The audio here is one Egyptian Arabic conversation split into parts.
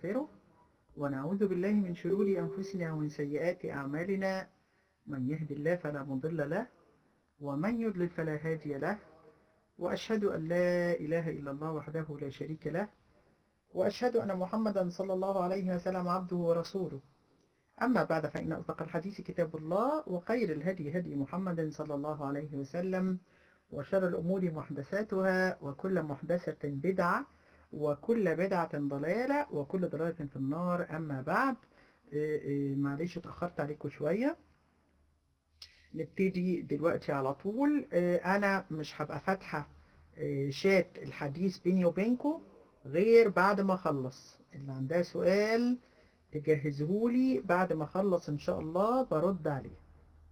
ونستغفره ونعوذ بالله من شرور أنفسنا ومن سيئات أعمالنا من يهد الله فلا مضل له ومن يضلل فلا هادي له وأشهد أن لا إله إلا الله وحده لا شريك له وأشهد أن محمدا صلى الله عليه وسلم عبده ورسوله أما بعد فإن أصدق الحديث كتاب الله وخير الهدي هدي محمد صلى الله عليه وسلم وشر الأمور محدثاتها وكل محدثة بدعة وكل بدعة ضلالة وكل ضلالة في النار أما بعد إيه إيه معلش اتأخرت عليكم شوية نبتدي دلوقتي على طول إيه أنا مش هبقى فاتحة شات الحديث بيني وبينكم غير بعد ما أخلص اللي عندها سؤال تجهزهولي بعد ما أخلص إن شاء الله برد عليه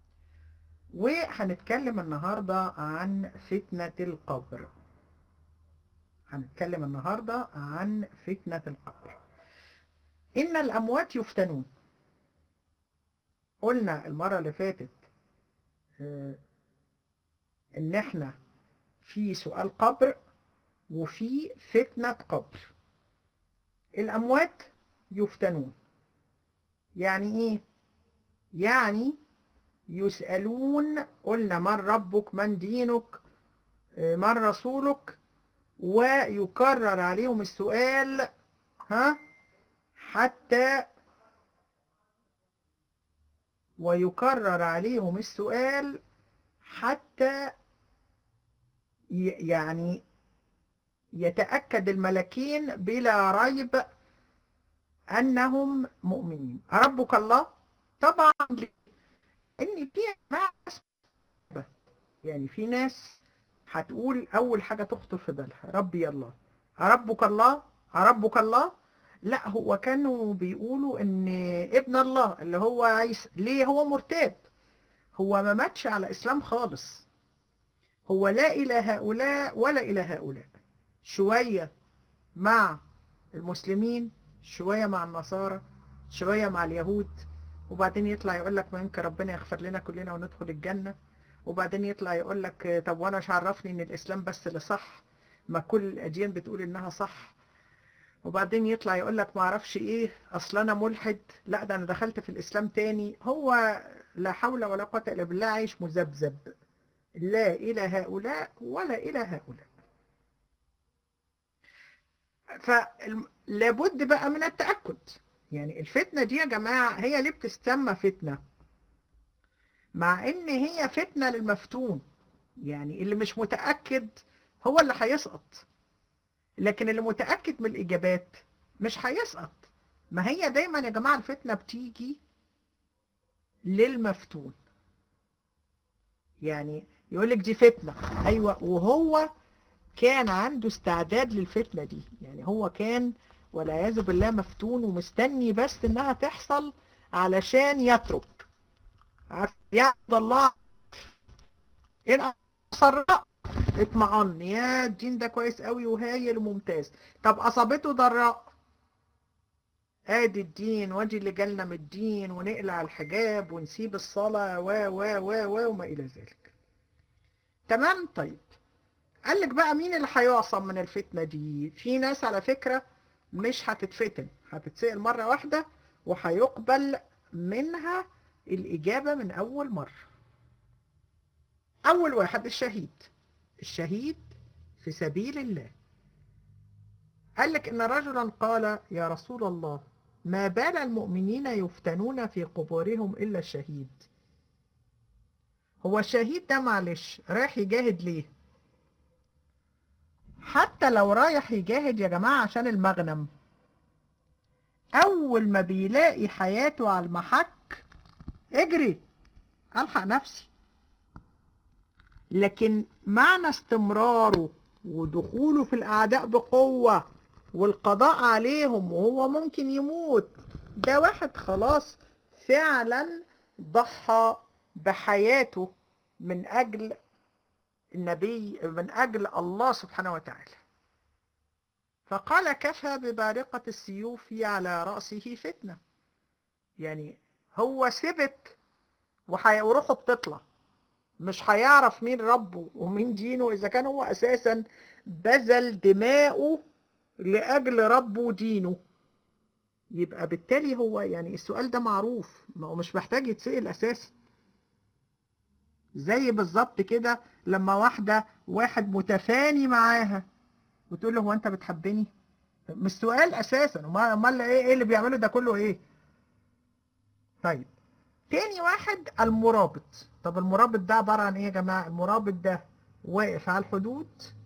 وهنتكلم النهاردة عن فتنة القبر هنتكلم النهاردة عن فتنة القبر إن الأموات يفتنون قلنا المرة اللي فاتت إن إحنا في سؤال قبر وفي فتنة قبر الأموات يفتنون يعني إيه؟ يعني يسألون قلنا من ربك من دينك من رسولك ويكرر عليهم السؤال ها حتى ويكرر عليهم السؤال حتى يعني يتأكد الملكين بلا ريب أنهم مؤمنين ربك الله طبعا ان في ناس يعني في ناس هتقول اول حاجه تخطر في بالها ربي الله ربك الله ربك الله لا هو كانوا بيقولوا ان ابن الله اللي هو عيسى ليه هو مرتاب هو ما ماتش على اسلام خالص هو لا الى هؤلاء ولا الى هؤلاء شويه مع المسلمين شويه مع النصارى شويه مع اليهود وبعدين يطلع يقول لك ما يمكن ربنا يغفر لنا كلنا وندخل الجنة وبعدين يطلع يقول لك طب وانا مش عرفني ان الاسلام بس اللي صح ما كل الاديان بتقول انها صح وبعدين يطلع يقول لك ما اعرفش ايه اصل انا ملحد لا ده انا دخلت في الاسلام تاني هو لا حول ولا قوة الا بالله عايش مذبذب لا الى هؤلاء ولا الى هؤلاء فلابد بقى من التأكد يعني الفتنة دي يا جماعة هي ليه بتسمى فتنة مع ان هي فتنة للمفتون يعني اللي مش متأكد هو اللي هيسقط لكن اللي متأكد من الإجابات مش هيسقط ما هي دايما يا جماعة الفتنة بتيجي للمفتون يعني يقولك دي فتنة أيوة وهو كان عنده استعداد للفتنة دي يعني هو كان والعياذ بالله مفتون ومستني بس انها تحصل علشان يترك يعبد الله ان سراء اطمعن يا الدين ده كويس قوي وهايل وممتاز طب اصابته ضراء ادي الدين وادي اللي جالنا من الدين ونقلع الحجاب ونسيب الصلاة و و و و وما الى ذلك تمام طيب قال لك بقى مين اللي هيعصم من الفتنة دي في ناس على فكرة مش هتتفتن هتتسأل مرة واحدة وهيقبل منها الإجابة من أول مرة أول واحد الشهيد الشهيد في سبيل الله قال لك إن رجلا قال يا رسول الله ما بال المؤمنين يفتنون في قبورهم إلا الشهيد هو الشهيد ده معلش رايح يجاهد ليه حتى لو رايح يجاهد يا جماعة عشان المغنم أول ما بيلاقي حياته على المحك اجري ألحق نفسي لكن معنى استمراره ودخوله في الأعداء بقوة والقضاء عليهم وهو ممكن يموت ده واحد خلاص فعلا ضحى بحياته من أجل النبي من أجل الله سبحانه وتعالى فقال كفى ببارقة السيوف على رأسه فتنة يعني هو ثبت وروحه بتطلع مش هيعرف مين ربه ومين دينه إذا كان هو أساسا بذل دماؤه لأجل ربه ودينه يبقى بالتالي هو يعني السؤال ده معروف ما هو مش محتاج يتسأل أساسا زي بالظبط كده لما واحدة واحد متفاني معاها وتقول له هو أنت بتحبني؟ مش سؤال أساسا أمال إيه إيه اللي بيعمله ده كله إيه؟ طيب تاني واحد المرابط طب المرابط ده عبارة عن إيه يا جماعة؟ المرابط ده واقف على الحدود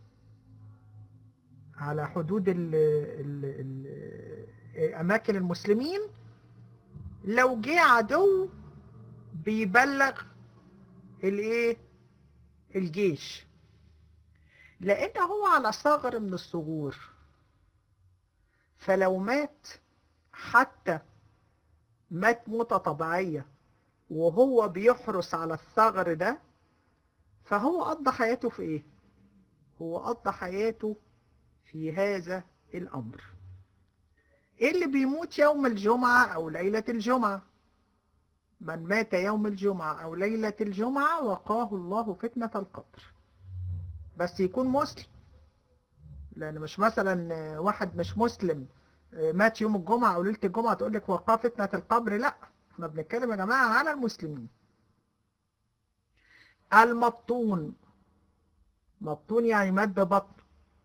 على حدود ال ال ال أماكن المسلمين لو جه عدو بيبلغ الايه الجيش لان هو على ثغر من الثغور فلو مات حتى مات موتة طبيعية وهو بيحرس على الثغر ده فهو قضى حياته في ايه هو قضى حياته في هذا الامر اللي بيموت يوم الجمعة او ليلة الجمعة من مات يوم الجمعة أو ليلة الجمعة وقاه الله فتنة القبر بس يكون مسلم لأن مش مثلا واحد مش مسلم مات يوم الجمعة أو ليلة الجمعة تقول لك وقاه فتنة القبر لا احنا بنتكلم يا جماعة على المسلمين المبطون مبطون يعني مات ببطن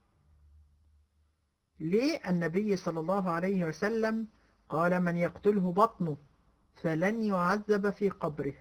ليه النبي صلى الله عليه وسلم قال من يقتله بطنه فلن يعذب في قبره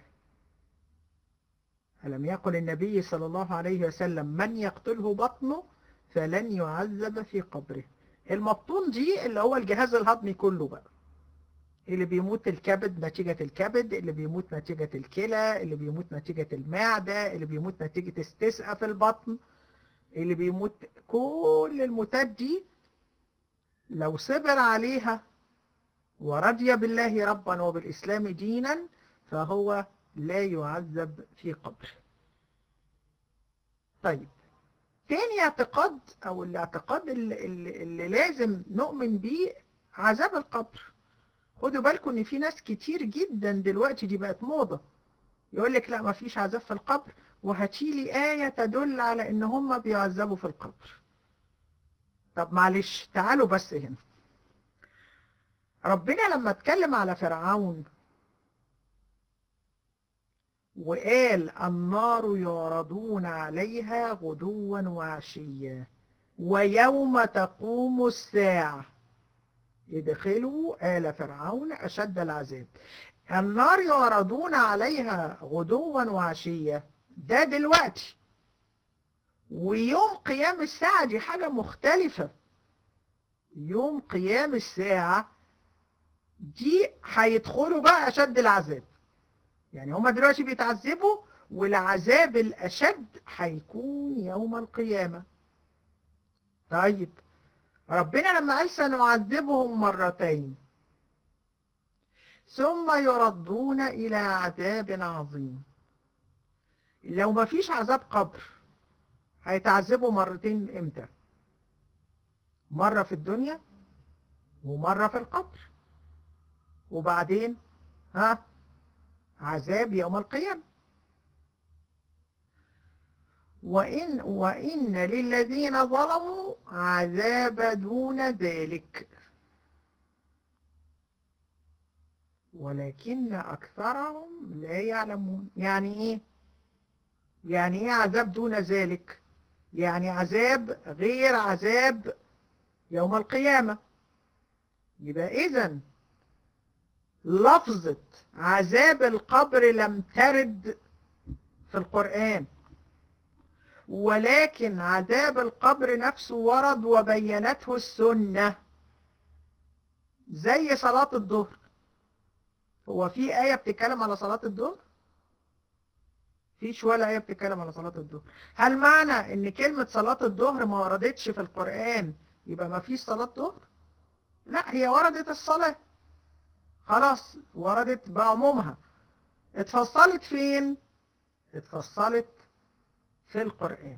ألم يقل النبي صلى الله عليه وسلم من يقتله بطنه فلن يعذب في قبره المبطون دي اللي هو الجهاز الهضمي كله بقى اللي بيموت الكبد نتيجة الكبد اللي بيموت نتيجة الكلى اللي بيموت نتيجة المعدة اللي بيموت نتيجة استسقاء في البطن اللي بيموت كل الموتات دي لو صبر عليها ورضي بالله ربا وبالإسلام دينا فهو لا يعذب في قبره طيب تاني اعتقاد او الاعتقاد اللي, اللي, اللي لازم نؤمن بيه عذاب القبر خدوا بالكم ان في ناس كتير جدا دلوقتي دي بقت موضة يقول لك لا ما فيش عذاب في القبر وهاتيلي آية تدل على ان هم بيعذبوا في القبر طب معلش تعالوا بس هنا ربنا لما اتكلم على فرعون وقال النار يعرضون عليها غدوا وعشيا ويوم تقوم الساعة يدخلوا آل فرعون أشد العذاب النار يعرضون عليها غدوا وعشيا ده دلوقتي ويوم قيام الساعة دي حاجة مختلفة يوم قيام الساعة دي هيدخلوا بقى أشد العذاب يعني هما دلوقتي بيتعذبوا والعذاب الأشد هيكون يوم القيامة طيب ربنا لما قال سنعذبهم مرتين ثم يردون إلى عذاب عظيم لو ما فيش عذاب قبر هيتعذبوا مرتين امتى مرة في الدنيا ومرة في القبر وبعدين ها عذاب يوم القيامة وإن, وإن للذين ظلموا عذاب دون ذلك ولكن أكثرهم لا يعلمون يعني إيه؟ يعني إيه عذاب دون ذلك؟ يعني عذاب غير عذاب يوم القيامة يبقى إذن لفظة عذاب القبر لم ترد في القرآن ولكن عذاب القبر نفسه ورد وبينته السنة زي صلاة الظهر هو في آية بتتكلم على صلاة الظهر؟ فيش ولا آية بتتكلم على صلاة الظهر هل معنى ان كلمة صلاة الظهر ما وردتش في القرآن يبقى ما فيش صلاة ظهر؟ لا هي وردت الصلاة خلاص وردت بعمومها اتفصلت فين اتفصلت في القرآن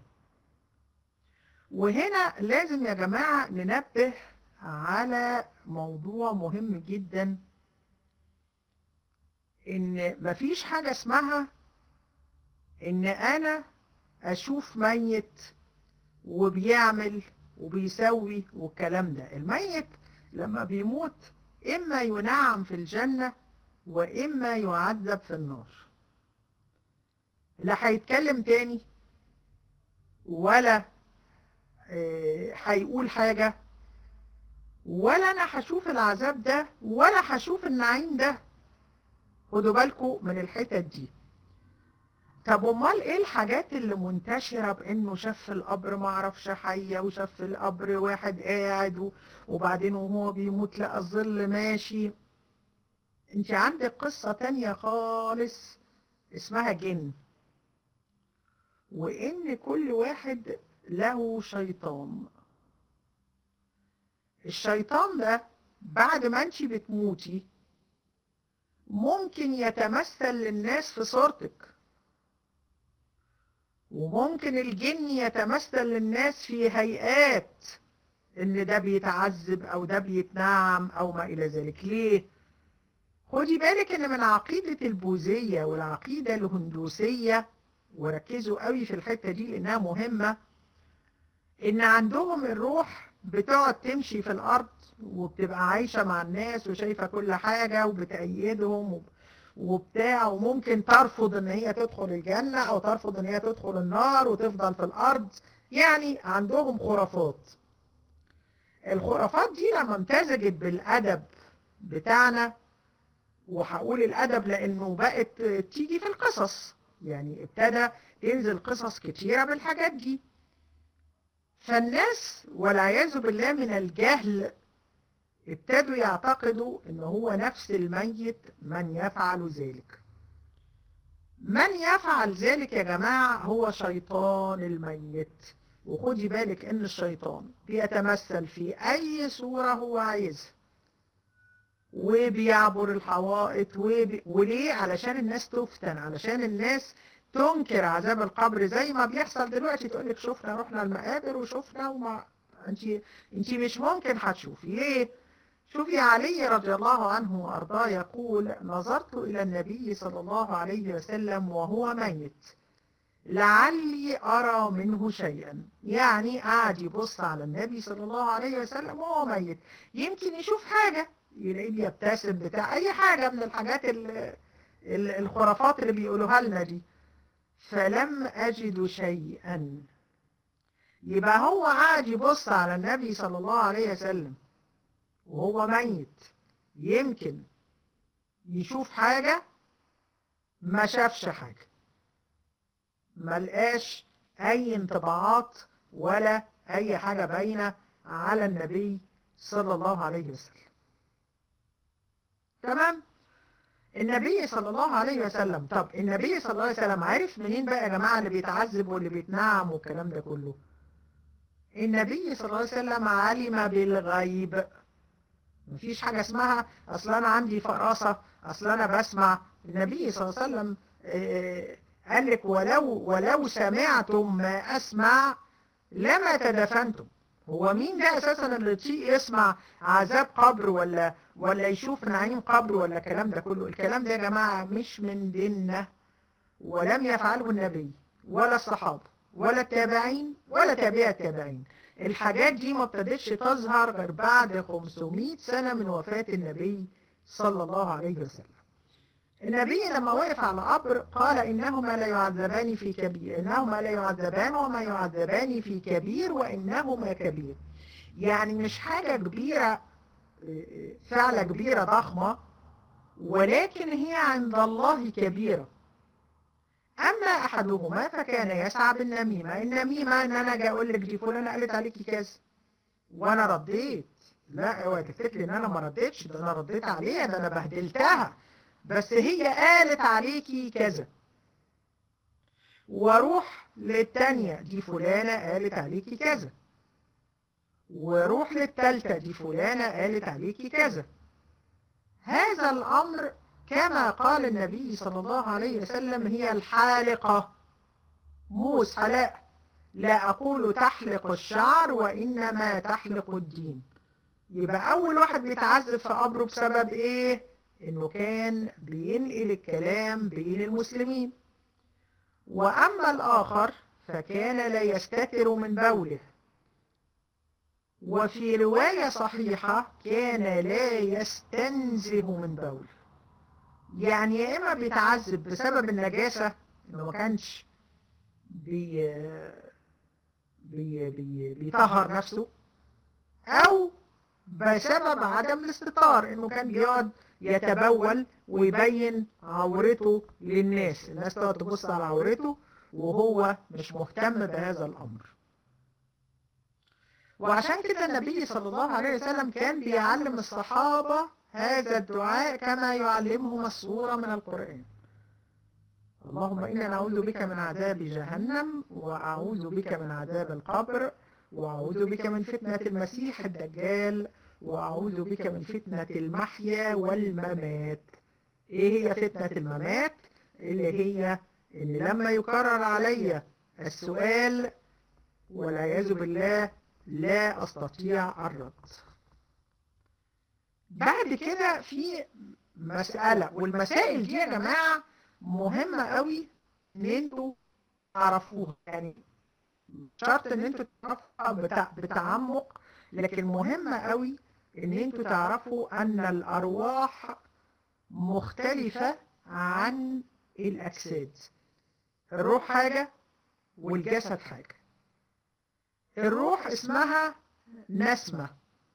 وهنا لازم يا جماعة ننبه على موضوع مهم جدا ان مفيش حاجة اسمها ان انا اشوف ميت وبيعمل وبيسوي والكلام ده الميت لما بيموت إما ينعم في الجنة وإما يعذب في النار لا هيتكلم تاني ولا هيقول حاجة ولا أنا هشوف العذاب ده ولا هشوف النعيم ده خدوا بالكم من الحتت دي طب امال ايه الحاجات اللي منتشرة بانه شاف في القبر ما اعرفش حية وشاف في القبر واحد قاعد وبعدين وهو بيموت لقى الظل ماشي انت عندك قصة تانية خالص اسمها جن وان كل واحد له شيطان الشيطان ده بعد ما انت بتموتي ممكن يتمثل للناس في صورتك وممكن الجن يتمثل للناس في هيئات ان ده بيتعذب او ده بيتنعم او ما الى ذلك ليه خدي بالك ان من عقيدة البوذية والعقيدة الهندوسية وركزوا قوي في الحتة دي لانها مهمة ان عندهم الروح بتقعد تمشي في الارض وبتبقى عايشة مع الناس وشايفة كل حاجة وبتأيدهم وبتاع وممكن ترفض ان هي تدخل الجنة او ترفض ان هي تدخل النار وتفضل في الارض يعني عندهم خرافات الخرافات دي لما امتزجت بالادب بتاعنا وهقول الادب لانه بقت تيجي في القصص يعني ابتدى تنزل قصص كتيرة بالحاجات دي فالناس والعياذ بالله من الجهل ابتدوا يعتقدوا ان هو نفس الميت من يفعل ذلك من يفعل ذلك يا جماعة هو شيطان الميت وخدي بالك ان الشيطان بيتمثل في اي صورة هو عايزها وبيعبر الحوائط وبي... وليه علشان الناس تفتن علشان الناس تنكر عذاب القبر زي ما بيحصل دلوقتي تقول لك شفنا رحنا المقابر وشفنا وما انت انت مش ممكن هتشوفي ليه شوفي علي رضي الله عنه وارضاه يقول نظرت الى النبي صلى الله عليه وسلم وهو ميت لعلي ارى منه شيئا يعني قاعد يبص على النبي صلى الله عليه وسلم وهو ميت يمكن يشوف حاجه يلاقيه بيبتسم بتاع اي حاجه من الحاجات الخرافات اللي بيقولوها لنا دي فلم أجد شيئا يبقى هو قاعد يبص على النبي صلى الله عليه وسلم وهو ميت يمكن يشوف حاجة ما شافش حاجة ما لقاش أي انطباعات ولا أي حاجة باينة على النبي صلى الله عليه وسلم تمام النبي صلى الله عليه وسلم طب النبي صلى الله عليه وسلم عارف منين بقى يا جماعة اللي بيتعذب واللي بيتنعم والكلام ده كله النبي صلى الله عليه وسلم علم بالغيب مفيش حاجة اسمها اصل انا عندي فراسة اصل انا بسمع النبي صلى الله عليه وسلم قال لك ولو ولو سمعتم ما اسمع لما تدفنتم هو مين ده اساسا اللي يسمع عذاب قبر ولا ولا يشوف نعيم قبر ولا الكلام ده كله الكلام ده يا جماعة مش من ديننا ولم يفعله النبي ولا الصحابة ولا التابعين ولا تابع التابعين الحاجات دي ما ابتدتش تظهر غير بعد 500 سنة من وفاة النبي صلى الله عليه وسلم النبي لما وقف على قبر قال إنهما لا يعذبان في كبير إنهما لا يعذبان وما يعذبان في كبير وإنهما كبير يعني مش حاجة كبيرة فعلة كبيرة ضخمة ولكن هي عند الله كبيرة أما أحدهما فكان يسعى بالنميمة النميمة إن أنا جاي أقول لك دي فلانة قالت عليكي كذا وأنا رديت لا اوعي تفتكري إن أنا ما رديتش ده أنا رديت عليها ده أنا بهدلتها بس هي قالت عليكي كذا واروح للتانية دي فلانة قالت عليكي كذا وروح للتالتة دي فلانة قالت عليكي كذا هذا الأمر كما قال النبي صلى الله عليه وسلم هي الحالقة موس حلاق لا أقول تحلق الشعر وإنما تحلق الدين يبقى أول واحد بيتعذب في قبره بسبب إيه؟ إنه كان بينقل الكلام بين المسلمين وأما الآخر فكان لا يستتر من بوله وفي رواية صحيحة كان لا يستنزه من بول يعني يا إما بيتعذب بسبب النجاسة إنه ما كانش بي بي بي بيطهر نفسه أو بسبب عدم الاستطار إنه كان بيقعد يتبول ويبين عورته للناس الناس تقعد تبص على عورته وهو مش مهتم بهذا الأمر وعشان كده النبي صلى الله عليه وسلم كان بيعلم الصحابة هذا الدعاء كما يعلمهم السورة من القرآن اللهم إنا نعوذ بك من عذاب جهنم وأعوذ بك من عذاب القبر وأعوذ بك من فتنة المسيح الدجال وأعوذ بك من فتنة المحيا والممات إيه هي فتنة الممات اللي هي إن لما يكرر علي السؤال والعياذ بالله لا أستطيع الرد بعد كده في مسألة والمسائل دي يا جماعة مهمة قوي إن انتوا تعرفوها يعني شرط إن انتوا تعرفوها بتع... بتعمق لكن مهمة قوي إن انتوا تعرفوا أن الأرواح مختلفة عن الأجساد الروح حاجة والجسد حاجة الروح اسمها نسمة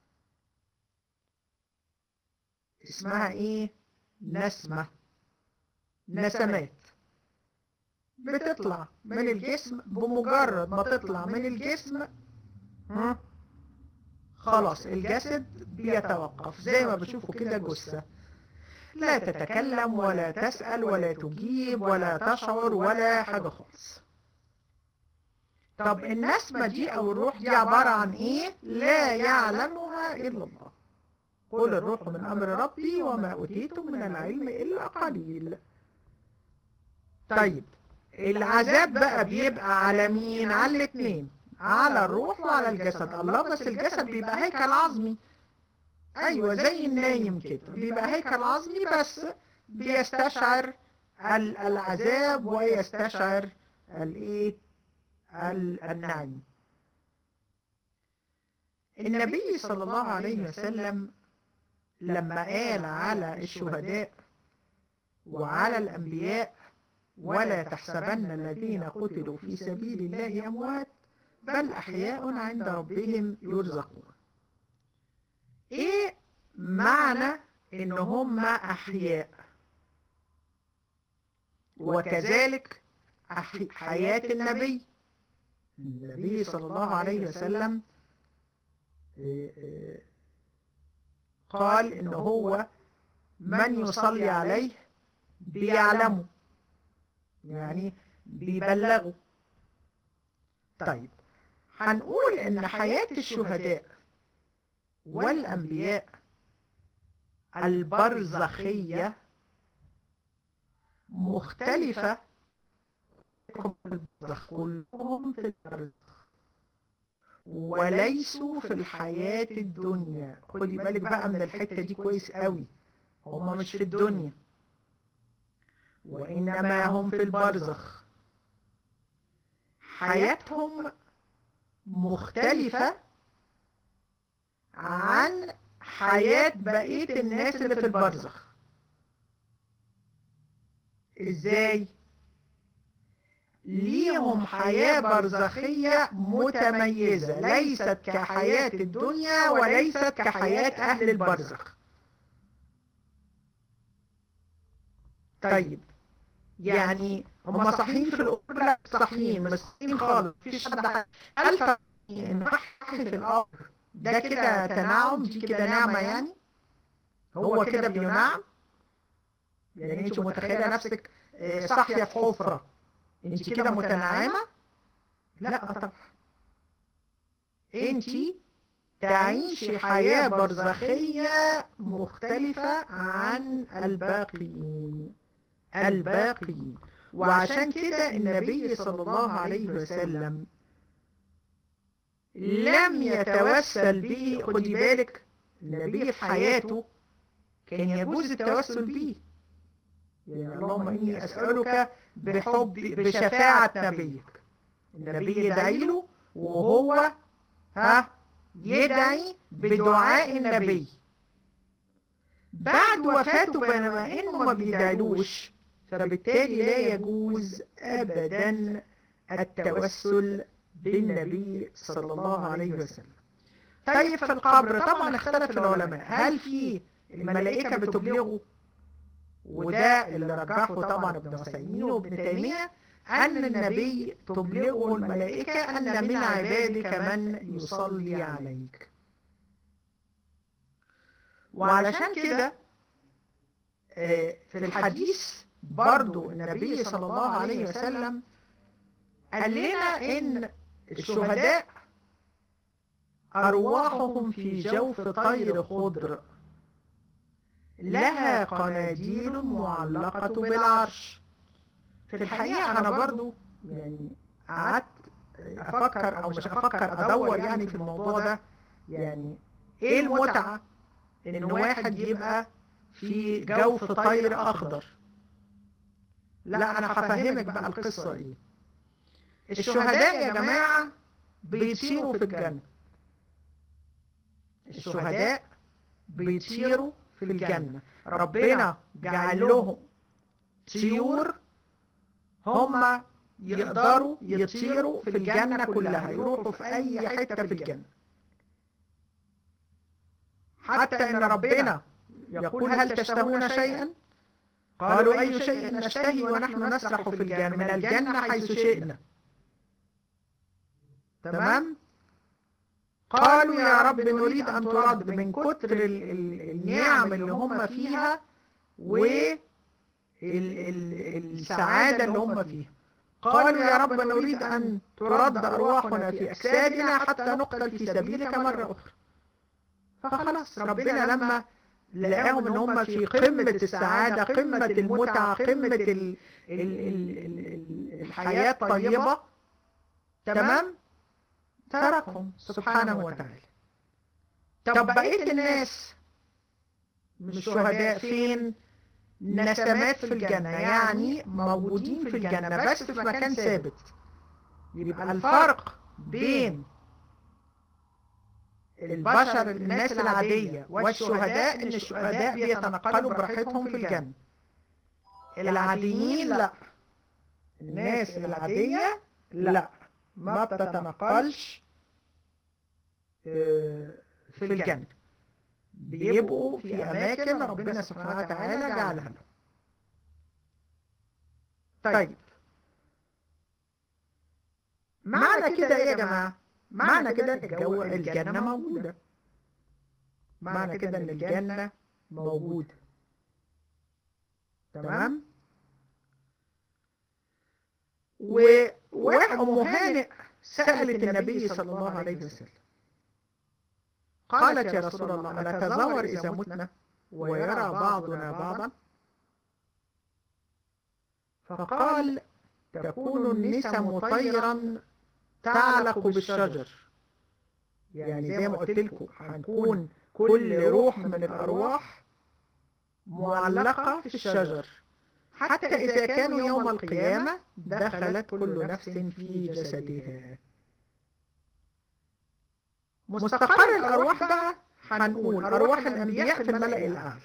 اسمها ايه نسمة نسمات بتطلع من الجسم بمجرد ما تطلع من الجسم خلاص الجسد بيتوقف زي ما بتشوفوا كده جثة لا تتكلم ولا تسأل ولا تجيب ولا تشعر ولا حاجة خالص طب النسمة دي أو الروح دي عبارة عن إيه؟ لا يعلمها إلا الله قل الروح من أمر ربي وما أوتيتم من العلم إلا قليل طيب العذاب بقى بيبقى على مين؟ على الاثنين على الروح وعلى الجسد الله بس الجسد بيبقى هيكل عظمي ايوه زي النايم كده بيبقى هيكل عظمي بس بيستشعر العذاب ويستشعر الايه النعيم النبي صلى الله عليه وسلم لما قال على الشهداء وعلى الأنبياء ولا تحسبن الذين قتلوا في سبيل الله أموات بل أحياء عند ربهم يرزقون إيه معنى إن هم أحياء وكذلك حياة النبي النبي صلى الله عليه وسلم قال إن هو من يصلي عليه بيعلمه يعني بيبلغه طيب هنقول إن حياة الشهداء والأنبياء البرزخية مختلفة البرزخ كلهم في البرزخ وليسوا في الحياة الدنيا خدي بالك بقى من الحتة دي كويس قوي هما مش في الدنيا وإنما هم في البرزخ حياتهم مختلفة عن حياة بقية الناس اللي في البرزخ ازاي ليهم حياة برزخية متميزة ليست كحياة الدنيا وليست كحياة أهل البرزخ طيب يعني هم صحيين في الأمور لا صحيين مش صحيين خالص مفيش حد ألف في الأمر ده كده تنعم دي كده نعمة يعني هو كده بينعم يعني انت متخيلة نفسك صاحية في حفرة انت كده متنعمة لا طبعا انت تعيشي حياة برزخية مختلفة عن الباقيين الباقيين وعشان كده النبي صلى الله عليه وسلم لم يتوسل به خدي بالك النبي في حياته كان يجوز التوسل به يعني اللهم إني أسألك بحب بشفاعة نبيك النبي يدعي له وهو ها يدعي بدعاء النبي بعد وفاته بينما انه ما بيدعيلوش فبالتالي لا يجوز ابدا التوسل بالنبي صلى الله عليه وسلم طيب في القبر طبعا اختلف العلماء هل في الملائكة بتبلغه وده اللي رجحه طبعا ابن عثيمين وابن تيمية أن النبي تبلغه الملائكة أن من عبادك من يصلي عليك وعلشان كده في الحديث برضو النبي صلى الله عليه وسلم قال لنا إن الشهداء أرواحهم في جوف طير خضر لها قناديل معلقة بالعرش في الحقيقة أنا برضو يعني قعدت أفكر أو مش أفكر أدور يعني في الموضوع ده يعني إيه المتعة إن واحد يبقى في جوف طير أخضر لا أنا هفهمك بقى القصة إيه الشهداء يا جماعة بيطيروا في الجنة الشهداء بيطيروا في الجنة ربنا جعل لهم طيور هم يقدروا يطيروا في الجنة كلها يروحوا في أي حتة في الجنة حتى إن ربنا يقول هل تشتهون شيئا قالوا أي شيء نشتهي ونحن نسرح في الجنة من الجنة حيث شئنا تمام قالوا يا رب نريد أن ترد من كتر النعم اللي هم فيها والسعادة اللي هم فيها قالوا يا رب نريد أن ترد أرواحنا في أجسادنا حتى نقتل في سبيلك مرة أخرى فخلاص ربنا لما لقاهم ان هم في قمة السعادة قمة المتعة قمة ال ال ال الحياة الطيبة تمام تركهم سبحانه وتعالى طب بقية الناس مش شهداء فين نسمات في الجنة يعني موجودين في الجنة بس في مكان ثابت يبقى الفرق بين البشر الناس العادية والشهداء ان الشهداء بيتنقلوا براحتهم في الجنة العاديين لا الناس العادية لا ما بتتنقلش في الجنة بيبقوا في أماكن ربنا سبحانه وتعالى جعلها لهم طيب معنى كده ايه يا جماعة معنى كده ان الجو الجنة موجودة معنى كده ان الجنة موجودة تمام وواحد أم هانئ سألت النبي صلى الله عليه وسلم قالت يا رسول الله ألا تزور إذا متنا ويرى بعضنا بعضا فقال تكون النسم طيرا تعلق بالشجر يعني زي ما قلت لكم هنكون كل روح من الأرواح معلقة في الشجر حتى إذا كانوا يوم القيامة دخلت كل نفس في جسدها مستقر الأرواح بقى هنقول أرواح الأنبياء في الملأ الأعلى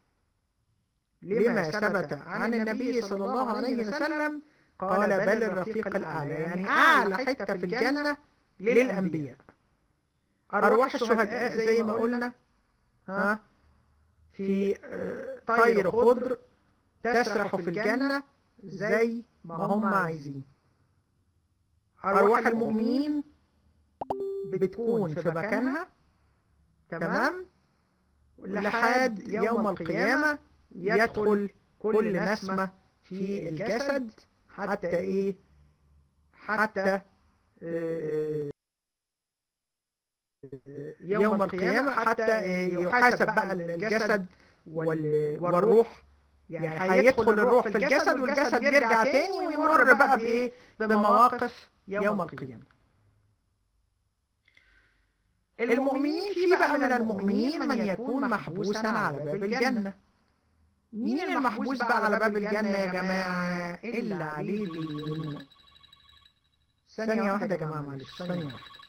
لما ثبت عن النبي صلى الله عليه وسلم قال بل الرفيق الأعلى يعني أعلى حتة في الجنة للأنبياء أرواح الشهداء زي ما قلنا ها في طير خضر تسرح في الجنة زي ما هم عايزين أرواح المؤمنين بتكون في مكانها تمام لحد يوم القيامة يدخل كل نسمة في الجسد حتى ايه حتى يوم القيامة حتى يحاسب بقى الجسد والروح يعني هيدخل الروح في الجسد والجسد يرجع تاني ويمر بقى بايه بمواقف يوم القيامة المؤمنين في بقى من المؤمنين من يكون محبوسا على باب الجنة مين المحبوس بقى على باب الجنة يا جماعة إلا عليه دين ثانية واحدة يا جماعة معلش ثانية واحدة